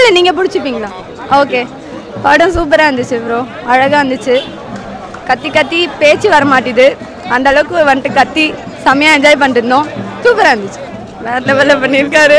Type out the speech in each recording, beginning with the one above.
இல்லை நீங்கள் பிடிச்சிப்பீங்களா ஓகே படம் சூப்பராக இருந்துச்சு ப்ரோ அழகாக இருந்துச்சு கத்தி கத்தி பேச்சு வர மாட்டேது அந்த அளவுக்கு வந்துட்டு கத்தி செம்மையாக என்ஜாய் பண்ணிட்டு இருந்தோம் சூப்பராக இருந்துச்சு வேற லெவலில் பண்ணியிருக்காரு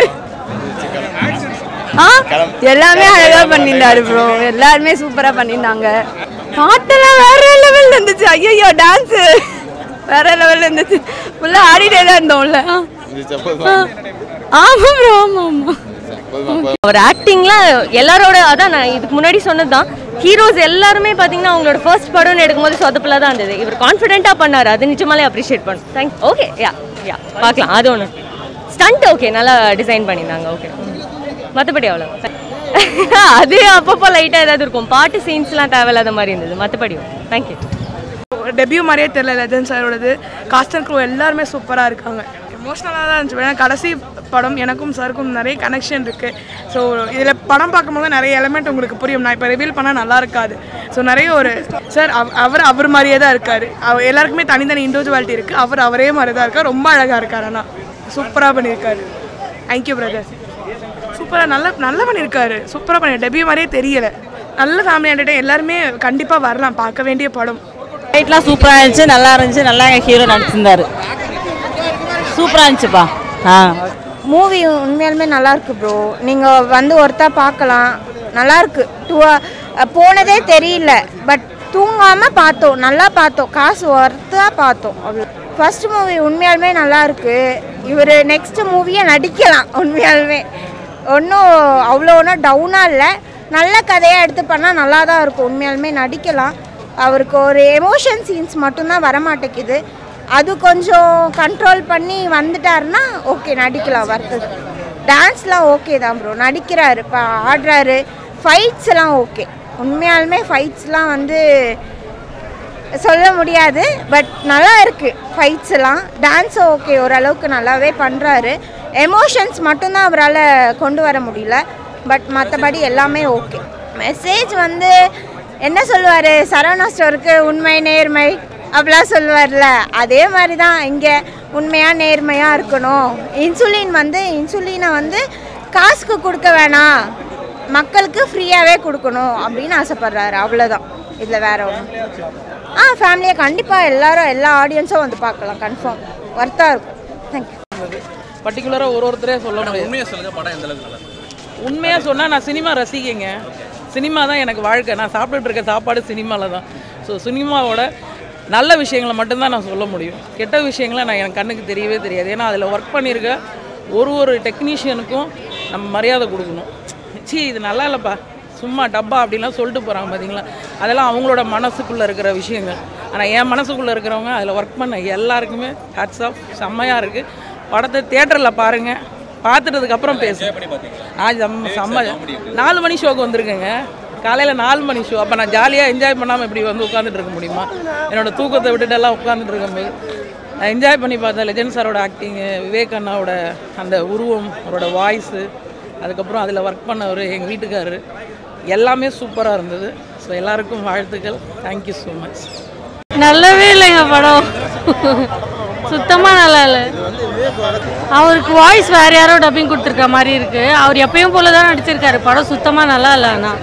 ஆ எல்லாமே அழகாக பண்ணியிருந்தாரு ப்ரோ எல்லாருமே சூப்பராக பண்ணியிருந்தாங்க பாட்டெல்லாம் வேற லெவலில் இருந்துச்சு ஐயோ டான்ஸு வேற லெவலில் இருந்துச்சு ஃபுல்லாக ஆடிட்டே தான் இருந்தோம்ல ஆ. ஆமா ப்ரோ ஆமா ஆமா அவர் ஆக்டிங்ல எல்லாரோட அதான் நான் இதுக்கு முன்னாடி சொன்னதுதான் ஹீரோஸ் எல்லாருமே பார்த்தீங்கன்னா அவங்களோட ஃபர்ஸ்ட் படம்னு எடுக்கும்போது சொதப்பில் தான் இருந்தது இவர் கான்ஃபிடென்ட்டாக பண்ணார் அது நிஜமாலே அப்ரிஷியேட் பண்ணும் தேங்க் ஓகே யா யா பார்க்கலாம் அது ஒன்று ஸ்டண்ட் ஓகே நல்லா டிசைன் பண்ணியிருந்தாங்க ஓகே மற்றபடி அவ்வளோ அது அப்பப்போ லைட்டாக ஏதாவது இருக்கும் பாட்டு சீன்ஸ்லாம் தேவையில்லாத மாதிரி இருந்தது மற்றபடி தேங்க்யூ டெபியூ மாதிரியே தெரியல லெஜன் சாரோடது காஸ்டன் க்ரூ எல்லாருமே சூப்பராக இருக்காங்க எமோஷ்னலாக தான் இருந்துச்சு ஏன்னா கடைசி படம் எனக்கும் சாருக்கும் நிறைய கனெக்ஷன் இருக்குது ஸோ இதில் படம் பார்க்கும்போது நிறைய எலமெண்ட் உங்களுக்கு புரியும் நான் இப்போ ரிவீல் பண்ணால் நல்லா இருக்காது ஸோ நிறைய ஒரு சார் அவர் அவர் மாதிரியே தான் இருக்கார் அவர் எல்லாருக்குமே தனித்தனி இண்டிவிஜுவாலிட்டி இருக்குது அவர் அவரே மாதிரி தான் இருக்கார் ரொம்ப அழகாக இருக்கார் ஆனால் சூப்பராக பண்ணியிருக்காரு தேங்க்யூ பிரதர் சூப்பராக நல்லா நல்லா பண்ணியிருக்காரு சூப்பராக பண்ணி டெபியூ மாதிரியே தெரியல நல்ல ஃபேமிலி என்டர்டைன் எல்லாருமே கண்டிப்பாக வரலாம் பார்க்க வேண்டிய படம் ஃபைட்லாம் சூப்பராக இருந்துச்சு நல்லா இருந்துச்சு நல்லா எங்கள் ஹீரோ நடிச்சிருந்தாரு சூப்பராக இருந்துச்சுப்பா ஆ மூவி உண்மையாலுமே நல்லா இருக்கு ப்ரோ நீங்கள் வந்து ஒருத்தா பார்க்கலாம் நல்லா இருக்கு டூ போனதே தெரியல பட் தூங்காமல் பார்த்தோம் நல்லா பார்த்தோம் காசு ஒர்த்தாக பார்த்தோம் அவ்வளோ ஃபர்ஸ்ட் மூவி உண்மையாலுமே நல்லா இருக்கு இவர் நெக்ஸ்ட் மூவியை நடிக்கலாம் உண்மையாலுமே ஒன்றும் அவ்வளோ ஒன்றும் டவுனாக இல்லை நல்ல கதையாக எடுத்து பண்ணால் நல்லா தான் இருக்கும் உண்மையாலுமே நடிக்கலாம் அவருக்கு ஒரு எமோஷன் சீன்ஸ் மட்டும்தான் வர மாட்டேங்குது அது கொஞ்சம் கண்ட்ரோல் பண்ணி வந்துட்டாருன்னா ஓகே நடிக்கலாம் வர்த்தது டான்ஸ்லாம் ஓகே தான் ப்ரோ நடிக்கிறாரு இப்போ ஆடுறாரு ஃபைட்ஸ் எல்லாம் ஓகே உண்மையாலுமே ஃபைட்ஸ்லாம் வந்து சொல்ல முடியாது பட் நல்லா இருக்கு ஃபைட்ஸ் எல்லாம் டான்ஸ் ஓகே ஓரளவுக்கு நல்லாவே பண்ணுறாரு எமோஷன்ஸ் மட்டும்தான் அவரால் கொண்டு வர முடியல பட் மற்றபடி எல்லாமே ஓகே மெசேஜ் வந்து என்ன சொல்லுவார் சரவணா ஸ்டோருக்கு உண்மை நேர்மை அப்படிலாம் சொல்லுவார்ல அதே மாதிரி தான் இங்கே உண்மையாக நேர்மையாக இருக்கணும் இன்சுலின் வந்து இன்சுலினை வந்து காசுக்கு கொடுக்க வேணாம் மக்களுக்கு ஃப்ரீயாகவே கொடுக்கணும் அப்படின்னு ஆசைப்பட்றாரு அவ்வளோதான் இதில் வேற ஒன்றும் ஆ ஃபேமிலியை கண்டிப்பாக எல்லாரும் எல்லா ஆடியன்ஸும் வந்து பார்க்கலாம் கன்ஃபார்ம் ஒர்த்தாக இருக்கும் தேங்க்யூ பர்டிகுலராக ஒரு ஒருத்தரே சொல்ல முடியாது உண்மையாக சொல்லுங்கள் படம் எந்த அளவுக்கு உண்மையாக சொன்னால் நான் சினிமா ரசிகைங்க சினிமா தான் எனக்கு வாழ்க்கை நான் சாப்பிட்டுட்டு இருக்க சாப்பாடு சினிமாவில் தான் ஸோ சினிமாவோட நல்ல விஷயங்களை மட்டும்தான் நான் சொல்ல முடியும் கெட்ட விஷயங்களை நான் எனக்கு கண்ணுக்கு தெரியவே தெரியாது ஏன்னா அதில் ஒர்க் பண்ணியிருக்க ஒரு ஒரு டெக்னீஷியனுக்கும் நம்ம மரியாதை கொடுக்கணும் ச்சீ இது நல்லா இல்லைப்பா சும்மா டப்பா அப்படிலாம் சொல்லிட்டு போகிறாங்க பார்த்தீங்களா அதெல்லாம் அவங்களோட மனசுக்குள்ளே இருக்கிற விஷயங்கள் ஆனால் என் மனசுக்குள்ளே இருக்கிறவங்க அதில் ஒர்க் பண்ண எல்லாருக்குமே ஹேட்ஸ் ஆஃப் செம்மையாக இருக்குது படத்தை தேட்டரில் பாருங்கள் பார்த்துட்டதுக்கப்புறம் பேசு நான் செம்ம செம்ம நாலு மணி ஷோக்கு வந்திருக்கேங்க காலையில் நாலு மணி ஷோ அப்போ நான் ஜாலியாக என்ஜாய் பண்ணாமல் இப்படி வந்து உட்காந்துட்டு இருக்க முடியுமா என்னோட தூக்கத்தை விட்டுட்டு எல்லாம் உட்காந்துட்டு இருக்கும்போது நான் என்ஜாய் பண்ணி பார்த்தேன் லெஜண்ட் சாரோட ஆக்டிங்கு விவேக் அண்ணாவோட அந்த உருவம் அவரோட வாய்ஸு அதுக்கப்புறம் அதில் ஒர்க் பண்ணவர் எங்கள் வீட்டுக்காரரு எல்லாமே சூப்பராக இருந்தது ஸோ எல்லாருக்கும் வாழ்த்துக்கள் தேங்க்யூ ஸோ மச் நல்லாவே இல்லைங்க படம் சுத்தமாக நல்லா இல்லை அவருக்கு வாய்ஸ் வேற யாரோ டப்பிங் கொடுத்துருக்க மாதிரி இருக்கு அவர் எப்பயும் போல தான் நடிச்சிருக்காரு படம் சுத்தமாக நல்லா இல்லை ஆனால்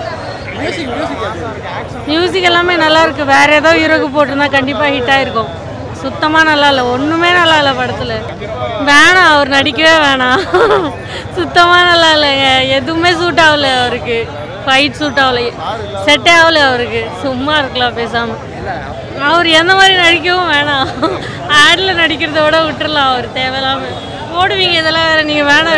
மியூசிக் எல்லாமே நல்லா இருக்கு வேற ஏதோ ஹீரோக்கு போட்டிருந்தா கண்டிப்பாக ஹிட் ஆயிருக்கும் சுத்தமாக நல்லா இல்லை ஒன்றுமே நல்லா இல்லை படத்தில் வேணாம் அவர் நடிக்கவே வேணாம் சுத்தமாக நல்லா இல்லைங்க எதுவுமே சூட் ஆகல அவருக்கு ஃபைட் சூட் ஆகல செட்டே ஆகல அவருக்கு சும்மா இருக்கலாம் பேசாமல் அவர் எந்த மாதிரி நடிக்கவும் வேணாம் ஆடில் நடிக்கிறத விட விட்டுறலாம் அவர் தேவையில்லாமல் போடுவீங்க இதெல்லாம் வேற நீங்கள் வேணாம்